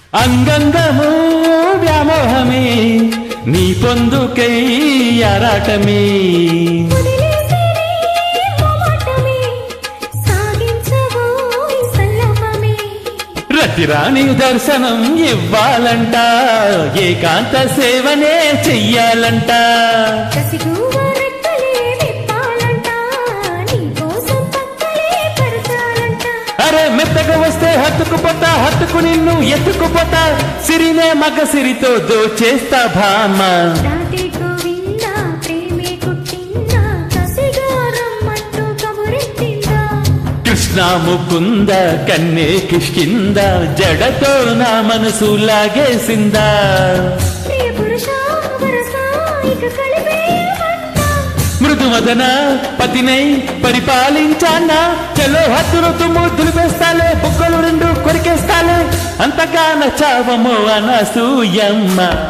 అంగంగము వ్యామోహమే నీ పొందుకై ఆరాటమే వదిలేసినే మొమాటమే, సాగించబోయ్ సల్లమమే. రతిరాణి దర్శనం ఇవ్వాలంట ఏకాంత సేవనే చెయ్యాలంట కసిగువ్వ రెక్కలే విప్పాలంట, నీకోసం పక్కలే పరచాలంట. అరే మెత్తగా వస్తే హత్తుకుపోతా హత్తుకు నిన్ను ఎత్తుకుపోతా సిరినే మగ సిరితో దోచేస్తా భామ రాధే గోవిందా, ప్రేమే కుట్టిందా, కసిగా రమ్మంటూ కబురెత్తిందా. కృష్ణ ముకుంద కన్నే కిష్కింద జడతో నా మనసు లాగేసిందా ప్రియ పురుషా, వరసా, ఇక కలిపేయమంటా. మృదుమదన పతినై పరిపాలించానా చలో హద్దులు తుమ్ము దులిపేస్తాలే బుక్కలు రెండు కొరికేస్తాలే అంతగా నచ్చావమో అనసూయమ్మ